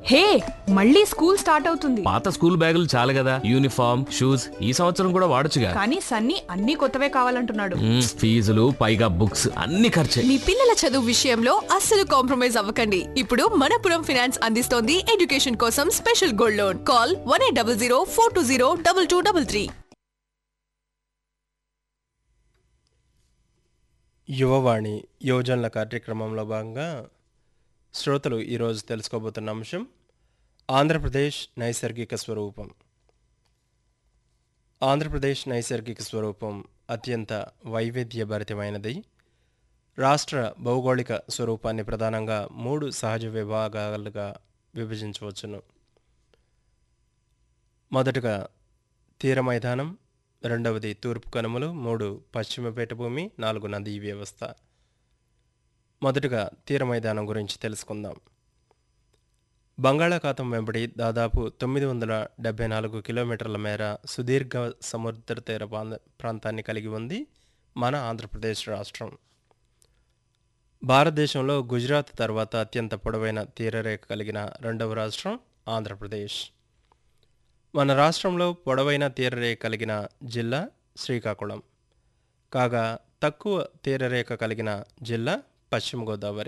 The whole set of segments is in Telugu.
హే మళ్ళీ స్కూల్ స్టార్ట్ అవుతుంది పాత స్కూల్ బ్యాగులు చాలు కదా యూనిఫామ్ షూస్ ఈ సంవత్సరం కూడా వాడొచ్చుగా కానీ సన్నీ అన్ని కొత్తవే కావాలంటున్నాడు మ్మ్, ఫీజులు పైగా బుక్స్ అన్ని ఖర్చే మీ పిల్లల చదువు విషయంలో అస్సలు కాంప్రమైజ్ అవ్వకండి ఇప్పుడు మనపురం ఫైనాన్స్ అందిస్తోంది ఎడ్యుకేషన్ కోసం special gold loan call one eight double zero four two zero double two double three Yuvavani యువజనుల కార్యక్రమంలో భాగంగా శ్రోతలు ఈరోజు తెలుసుకోబోతున్న అంశం ఆంధ్రప్రదేశ్ నైసర్గిక స్వరూపం ఆంధ్రప్రదేశ్ నైసర్గిక స్వరూపం అత్యంత వైవిధ్యభరితమైనది రాష్ట్ర భౌగోళిక స్వరూపాన్ని ప్రధానంగా మూడు సహజ విభాగాలుగా విభజించవచ్చును మొదటగా తీర మైదానం రెండవది తూర్పు కనుమలు మూడు పశ్చిమ పీఠభూమి నాలుగు నదీ వ్యవస్థ మొదటగా తీర మైదానం గురించి తెలుసుకుందాం బంగాళాఖాతం వెంబడి దాదాపు తొమ్మిది వందల డెబ్బై నాలుగు కిలోమీటర్ల మేర సుదీర్ఘ సముద్ర తీర ప్రాంత- ప్రాంతాన్ని కలిగి ఉంది మన ఆంధ్రప్రదేశ్ రాష్ట్రం భారతదేశంలో గుజరాత్ తర్వాత అత్యంత పొడవైన తీరరేఖ కలిగిన రెండవ రాష్ట్రం ఆంధ్రప్రదేశ్ మన రాష్ట్రంలో పొడవైన తీరరేఖ కలిగిన జిల్లా శ్రీకాకుళం కాగా తక్కువ తీరరేఖ కలిగిన జిల్లా పశ్చిమ గోదావరి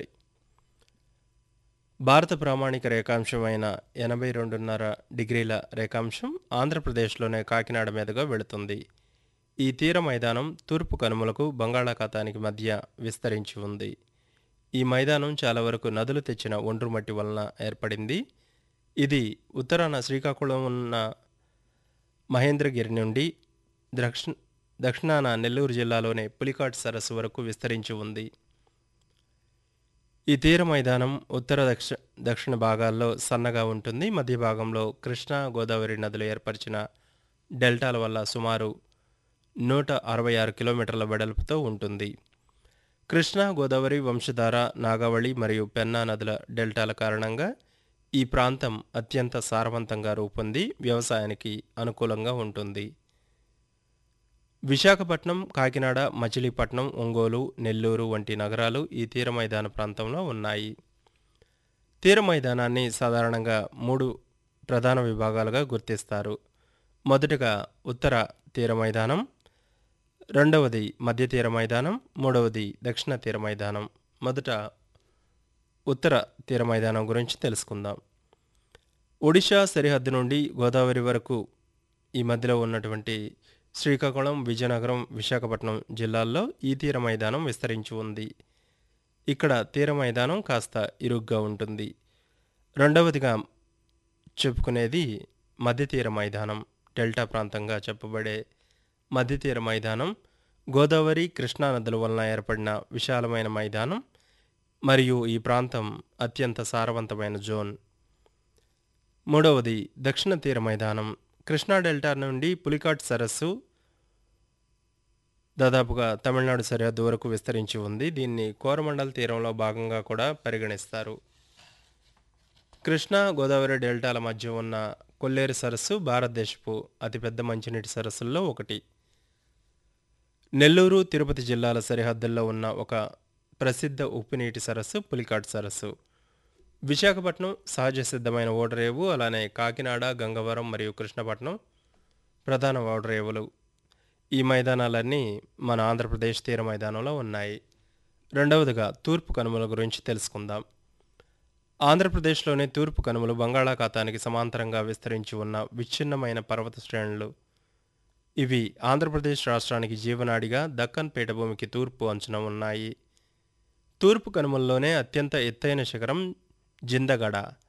భారత ప్రామాణిక రేఖాంశమైన ఎనభై రెండున్నర డిగ్రీల రేఖాంశం ఆంధ్రప్రదేశ్లోనే కాకినాడ మీదుగా వెళుతుంది ఈ తీర మైదానం తూర్పు కనుమలకు బంగాళాఖాతానికి మధ్య విస్తరించి ఉంది ఈ మైదానం చాలా వరకు నదులు తెచ్చిన ఒండ్రు మట్టి వలన ఏర్పడింది ఇది ఉత్తరాన శ్రీకాకుళం ఉన్న మహేంద్రగిరి నుండి దక్షిణ దక్షిణాన నెల్లూరు జిల్లాలోని పులికాట్ సరస్సు వరకు విస్తరించి ఉంది ఈ తీర మైదానం ఉత్తర దక్ష దక్షిణ భాగాల్లో సన్నగా ఉంటుంది మధ్య భాగంలో కృష్ణా గోదావరి నదులు ఏర్పరిచిన డెల్టాల వల్ల సుమారు నూట అరవై ఆరు కిలోమీటర్ల వెడల్పుతో ఉంటుంది కృష్ణా గోదావరి వంశధార నాగావళి మరియు పెన్నా నదుల డెల్టాల కారణంగా ఈ ప్రాంతం అత్యంత సారవంతంగా రూపొంది వ్యవసాయానికి అనుకూలంగా ఉంటుంది విశాఖపట్నం కాకినాడ మచిలీపట్నం ఒంగోలు నెల్లూరు వంటి నగరాలు ఈ తీర మైదాన ప్రాంతంలో ఉన్నాయి తీర మైదానాన్ని సాధారణంగా మూడు ప్రధాన విభాగాలుగా గుర్తిస్తారు మొదటగా ఉత్తర తీర మైదానం రెండవది మధ్య తీర మైదానం మూడవది దక్షిణ తీర మైదానం మొదట ఉత్తర తీర మైదానం గురించి తెలుసుకుందాం ఒడిషా సరిహద్దు నుండి గోదావరి వరకు ఈ మధ్యలో ఉన్నటువంటి శ్రీకాకుళం విజయనగరం విశాఖపట్నం జిల్లాల్లో ఈ తీర మైదానం విస్తరించి ఉంది ఇక్కడ తీర మైదానం కాస్త ఇరుగ్గా ఉంటుంది రెండవదిగా చెప్పుకునేది మధ్య తీర మైదానం డెల్టా ప్రాంతంగా చెప్పబడే మధ్య తీర మైదానం గోదావరి కృష్ణా నదుల వలన ఏర్పడిన విశాలమైన మైదానం మరియు ఈ ప్రాంతం అత్యంత సారవంతమైన జోన్ మూడవది దక్షిణ తీర మైదానం కృష్ణా డెల్టా నుండి పులికాట్ సరస్సు దాదాపుగా తమిళనాడు సరిహద్దు వరకు విస్తరించి ఉంది దీన్ని కోరమండల్ తీరంలో భాగంగా కూడా పరిగణిస్తారు కృష్ణా గోదావరి డెల్టాల మధ్య ఉన్న కొల్లేరు సరస్సు భారతదేశపు అతిపెద్ద మంచినీటి సరస్సుల్లో ఒకటి నెల్లూరు తిరుపతి జిల్లాల సరిహద్దుల్లో ఉన్న ఒక ప్రసిద్ధ ఉప్పునీటి సరస్సు పులికాట్ సరస్సు విశాఖపట్నం సహజ సిద్ధమైన ఓడరేవు అలానే కాకినాడ గంగవరం మరియు కృష్ణపట్నం ప్రధాన ఓడరేవులు ఈ మైదానాలన్నీ మన ఆంధ్రప్రదేశ్ తీర మైదానంలో ఉన్నాయి రెండవదిగా తూర్పు కనుమల గురించి తెలుసుకుందాం ఆంధ్రప్రదేశ్లోని తూర్పు కనుమలు బంగాళాఖాతానికి సమాంతరంగా విస్తరించి ఉన్న విచ్ఛిన్నమైన పర్వత శ్రేణులు ఇవి ఆంధ్రప్రదేశ్ రాష్ట్రానికి జీవనాడిగా దక్కన్ పీఠభూమికి తూర్పు అంచున ఉన్నాయి తూర్పు కనుమల్లోనే అత్యంత ఎత్తైన శిఖరం జిందగడ